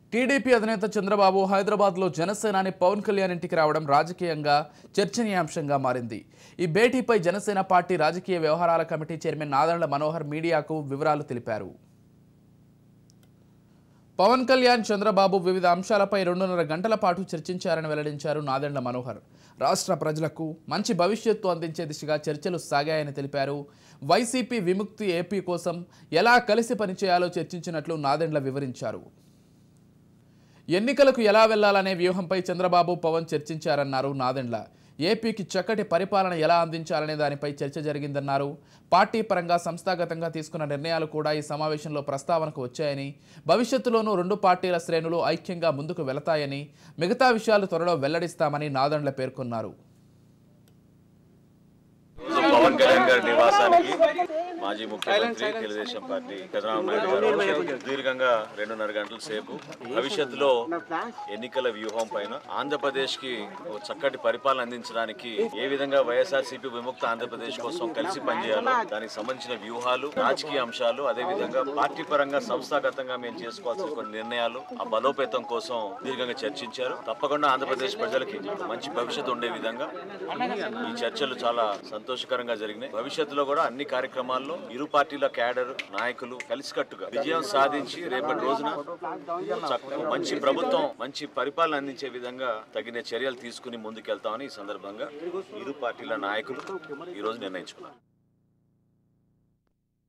TDP అధినేత చంద్రబాబు హైదరాబాద్లో జనసేనాని పవన్ కళ్యాణ్ ఇంటికి రావడం రాజకీయంగా చర్చనీయాంశంగా మారింది ఈ భేటీపై జనసేన పార్టీ రాజకీయ వ్యవహారాల కమిటీ చైర్మన్ నాదెండ్ల మనోహర్ మీడియాకు వివరాలు తెలిపారు పవన్ కళ్యాణ్ చంద్రబాబు వివిధ అంశాలపై రెండున్నర గంటల పాటు చర్చించారని వెల్లడించారు నాదెండ్ల మనోహర్ రాష్ట్ర ప్రజలకు మంచి భవిష్యత్తు అందించే దిశగా చర్చలు సాగాయని తెలిపారు వైసీపీ విముక్తి ఏపీ కోసం ఎలా కలిసి పనిచేయాలో చర్చించినట్లు నాదెండ్ల వివరించారు ఎన్నికలకు ఎలా వెళ్లాలనే వ్యూహంపై చంద్రబాబు పవన్ చర్చించారన్నారు నాదెండ్ల ఏపీకి చక్కటి పరిపాలన ఎలా అందించాలనే దానిపై చర్చ జరిగిందన్నారు పార్టీ పరంగా సంస్థాగతంగా తీసుకున్న నిర్ణయాలు కూడా ఈ సమావేశంలో ప్రస్తావనకు వచ్చాయని భవిష్యత్తులోనూ రెండు పార్టీల శ్రేణులు ఐక్యంగా ముందుకు వెళతాయని మిగతా విషయాలు త్వరలో వెల్లడిస్తామని నాదెండ్ల పేర్కొన్నారు పవన్ కళ్యాణ్ గారి నివాసానికి మాజీ ముఖ్యమంత్రి తెలుగుదేశం పార్టీ చంద్రబాబు నాయుడు గారు సుదీర్ఘంగా రెండున్నర గంటల సేపు భవిష్యత్తులో ఎన్నికల వ్యూహం పైన ఆంధ్రప్రదేశ్ కి ఒక చక్కటి పరిపాలన అందించడానికి ఏ విధంగా వైఎస్ఆర్సీపీ విముక్త ఆంధ్రప్రదేశ్ కోసం కలిసి పనిచేయాలో దానికి సంబంధించిన వ్యూహాలు రాజకీయ అంశాలు అదే విధంగా పార్టీ పరంగా సంస్థాగతంగా మేము చేసుకోవాల్సిన కొన్ని నిర్ణయాలు ఆ బలోపేతం కోసం దీర్ఘంగా చర్చించారు తప్పకుండా ఆంధ్రప్రదేశ్ ప్రజలకి మంచి భవిష్యత్తు ఉండే విధంగా ఈ చర్చలు చాలా సంతోషకరంగా జరిగినాయి భవిష్యత్తులో కూడా అన్ని కార్యక్రమాల్లో ఇరు పార్టీల క్యాడర్ నాయకులు కలిసికట్టుగా విజయం సాధించి రేపటి రోజున చక్క- మంచి ప్రభుత్వం మంచి పరిపాలన అందించే విధంగా తగిన చర్యలు తీసుకుని ముందుకెళ్తామని ఈ సందర్భంగా ఇరు పార్టీల నాయకులు ఈ రోజు నిర్ణయించుకున్నారు